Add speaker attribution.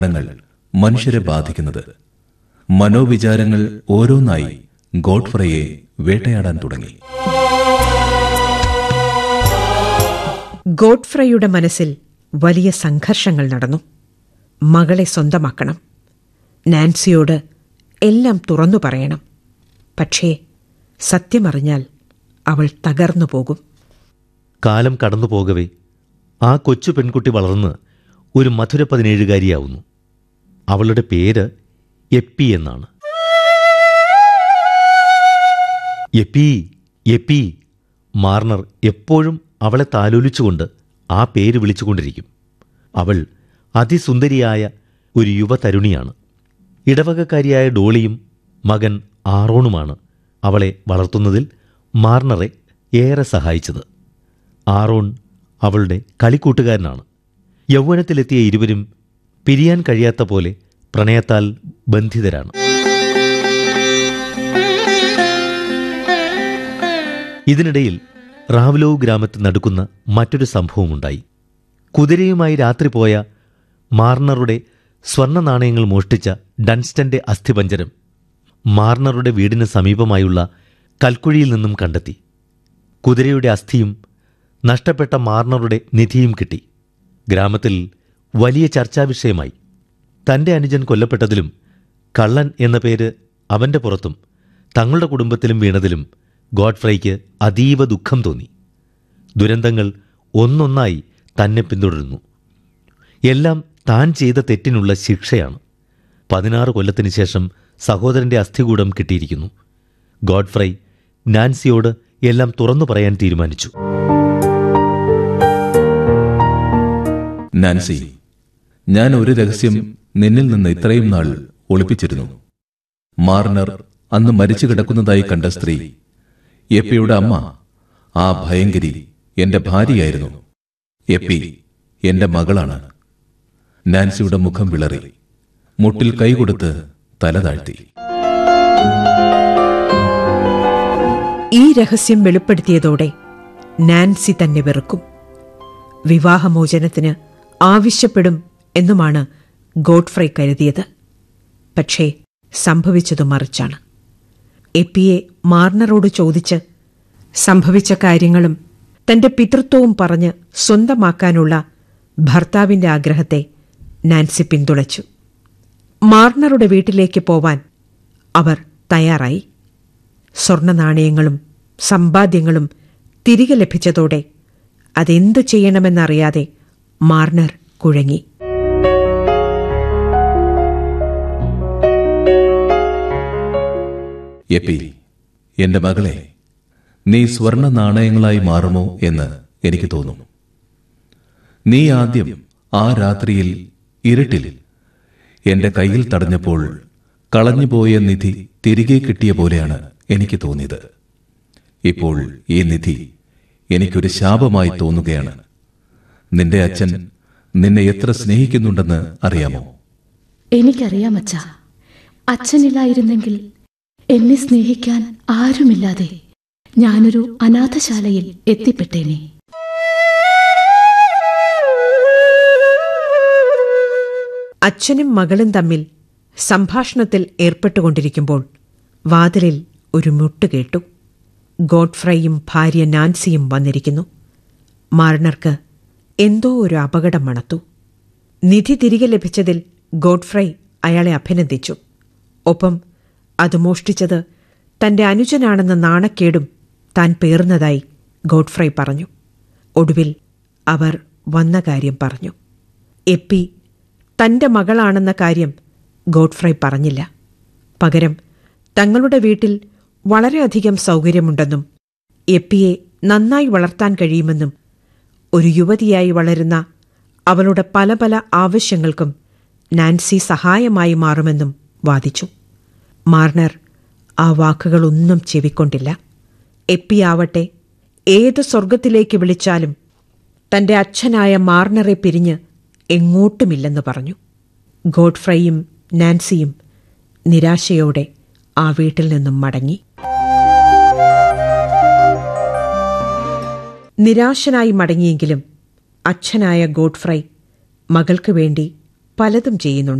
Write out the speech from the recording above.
Speaker 1: ങ്ങൾ മനുഷ്യരെ ബാധിക്കുന്നത് മനോവിചാരങ്ങൾ ഓരോന്നായി ഗോഡ്ഫ്രയെ വേട്ടയാടാൻ തുടങ്ങി
Speaker 2: ഗോഡ്ഫ്രയുടെ മനസ്സിൽ വലിയ സംഘർഷങ്ങൾ നടന്നു മകളെ സ്വന്തമാക്കണം നാൻസിയോട് എല്ലാം തുറന്നു പറയണം പക്ഷേ സത്യമറിഞ്ഞാൽ അവൾ തകർന്നു പോകും
Speaker 3: കാലം കടന്നു പോകവേ ആ കൊച്ചു പെൺകുട്ടി വളർന്ന് ഒരു മധുര പതിനേഴുകാരിയാവുന്നു അവളുടെ പേര് എപ്പി എന്നാണ് എപ്പി എപ്പി മാർണർ എപ്പോഴും അവളെ താലോലിച്ചുകൊണ്ട് ആ പേര് വിളിച്ചുകൊണ്ടിരിക്കും അവൾ അതിസുന്ദരിയായ ഒരു യുവതരുണിയാണ് ഇടവകക്കാരിയായ ഡോളിയും മകൻ ആറോണുമാണ് അവളെ വളർത്തുന്നതിൽ മാർണറെ ഏറെ സഹായിച്ചത് ആറോൺ അവളുടെ കളിക്കൂട്ടുകാരനാണ് യൗവനത്തിലെത്തിയ ഇരുവരും പിരിയാൻ കഴിയാത്ത പോലെ പ്രണയത്താൽ ബന്ധിതരാണ് ഇതിനിടയിൽ റാവ്ലോവ് ഗ്രാമത്തിൽ നടക്കുന്ന മറ്റൊരു സംഭവമുണ്ടായി കുതിരയുമായി രാത്രി പോയ മാർണറുടെ സ്വർണ്ണ നാണയങ്ങൾ മോഷ്ടിച്ച ഡൺസ്റ്റന്റെ അസ്ഥിപഞ്ജരം മാർണറുടെ വീടിന് സമീപമായുള്ള കൽക്കുഴിയിൽ നിന്നും കണ്ടെത്തി കുതിരയുടെ അസ്ഥിയും നഷ്ടപ്പെട്ട മാർണറുടെ നിധിയും കിട്ടി ഗ്രാമത്തിൽ വലിയ ചർച്ചാവിഷയമായി തന്റെ അനുജൻ കൊല്ലപ്പെട്ടതിലും കള്ളൻ എന്ന പേര് അവന്റെ പുറത്തും തങ്ങളുടെ കുടുംബത്തിലും വീണതിലും ഗോഡ്ഫ്രൈക്ക് അതീവ ദുഃഖം തോന്നി ദുരന്തങ്ങൾ ഒന്നൊന്നായി തന്നെ പിന്തുടരുന്നു എല്ലാം താൻ ചെയ്ത തെറ്റിനുള്ള ശിക്ഷയാണ് പതിനാറ് കൊല്ലത്തിന് ശേഷം സഹോദരന്റെ അസ്ഥികൂടം കിട്ടിയിരിക്കുന്നു ഗോഡ്ഫ്രൈ നാൻസിയോട് എല്ലാം തുറന്നു പറയാൻ തീരുമാനിച്ചു
Speaker 1: നാൻസി ഞാൻ ഒരു രഹസ്യം നിന്നിൽ നിന്ന് ഇത്രയും നാൾ ഒളിപ്പിച്ചിരുന്നു മാർണർ അന്ന് മരിച്ചു കിടക്കുന്നതായി കണ്ട സ്ത്രീ എപ്പിയുടെ അമ്മ ആ ഭയങ്കരി എന്റെ ഭാര്യയായിരുന്നു എപ്പി എന്റെ മകളാണ് നാൻസിയുടെ മുഖം വിളറി മുട്ടിൽ കൈകൊടുത്ത് തല താഴ്ത്തി
Speaker 2: ഈ രഹസ്യം വെളിപ്പെടുത്തിയതോടെ നാൻസി തന്നെ വെറുക്കും വിവാഹമോചനത്തിന് ആവശ്യപ്പെടും എന്നുമാണ് ഗോഡ്ഫ്രൈ കരുതിയത് പക്ഷേ സംഭവിച്ചതു മറിച്ചാണ് എപ്പിയെ മാർണറോട് ചോദിച്ച് സംഭവിച്ച കാര്യങ്ങളും തന്റെ പിതൃത്വവും പറഞ്ഞ് സ്വന്തമാക്കാനുള്ള ഭർത്താവിന്റെ ആഗ്രഹത്തെ നാൻസി പിന്തുണച്ചു മാർണറുടെ വീട്ടിലേക്ക് പോവാൻ അവർ തയ്യാറായി സ്വർണ്ണ നാണയങ്ങളും സമ്പാദ്യങ്ങളും തിരികെ ലഭിച്ചതോടെ അതെന്തു ചെയ്യണമെന്നറിയാതെ മാർണർ കുഴങ്ങി
Speaker 1: എപ്പി എന്റെ മകളെ നീ സ്വർണ്ണ നാണയങ്ങളായി മാറുമോ എന്ന് എനിക്ക് തോന്നുന്നു നീ ആദ്യം ആ രാത്രിയിൽ ഇരുട്ടിൽ എന്റെ കയ്യിൽ തടഞ്ഞപ്പോൾ കളഞ്ഞുപോയ നിധി തിരികെ കിട്ടിയ പോലെയാണ് എനിക്ക് തോന്നിയത് ഇപ്പോൾ ഈ നിധി എനിക്കൊരു ശാപമായി തോന്നുകയാണ് നിന്റെ അച്ഛൻ നിന്നെ എത്ര സ്നേഹിക്കുന്നുണ്ടെന്ന് അറിയാമോ
Speaker 4: എനിക്കറിയാം അച്ഛ അച്ഛനില്ലായിരുന്നെങ്കിൽ എന്നെ സ്നേഹിക്കാൻ ആരുമില്ലാതെ ഞാനൊരു അനാഥശാലയിൽ എത്തിപ്പെട്ടേനെ
Speaker 2: അച്ഛനും മകളും തമ്മിൽ സംഭാഷണത്തിൽ ഏർപ്പെട്ടുകൊണ്ടിരിക്കുമ്പോൾ വാതിലിൽ ഒരു മുട്ട് കേട്ടു ഗോഡ്ഫ്രൈയും ഭാര്യ നാൻസിയും വന്നിരിക്കുന്നു മാർണർക്ക് എന്തോ ഒരു അപകടം മണത്തു നിധി തിരികെ ലഭിച്ചതിൽ ഗോഡ്ഫ്രൈ അയാളെ അഭിനന്ദിച്ചു ഒപ്പം അത് മോഷ്ടിച്ചത് തന്റെ അനുജനാണെന്ന നാണക്കേടും താൻ പേർന്നതായി ഗോഡ്ഫ്രൈ പറഞ്ഞു ഒടുവിൽ അവർ വന്ന കാര്യം പറഞ്ഞു എപ്പി തന്റെ മകളാണെന്ന കാര്യം ഗോഡ്ഫ്രൈ പറഞ്ഞില്ല പകരം തങ്ങളുടെ വീട്ടിൽ വളരെയധികം സൗകര്യമുണ്ടെന്നും എപ്പിയെ നന്നായി വളർത്താൻ കഴിയുമെന്നും ഒരു യുവതിയായി വളരുന്ന അവളുടെ പല പല ആവശ്യങ്ങൾക്കും നാൻസി സഹായമായി മാറുമെന്നും വാദിച്ചു മാർണർ ആ വാക്കുകളൊന്നും ചെവിക്കൊണ്ടില്ല എപ്പിയാവട്ടെ ഏത് സ്വർഗത്തിലേക്ക് വിളിച്ചാലും തന്റെ അച്ഛനായ മാർണറെ പിരിഞ്ഞ് എങ്ങോട്ടുമില്ലെന്ന് പറഞ്ഞു ഗോഡ്ഫ്രൈയും നാൻസിയും നിരാശയോടെ ആ വീട്ടിൽ നിന്നും മടങ്ങി നിരാശനായി മടങ്ങിയെങ്കിലും അച്ഛനായ ഗോഡ്ഫ്രൈ മകൾക്ക് വേണ്ടി പലതും ചെയ്യുന്നുണ്ട്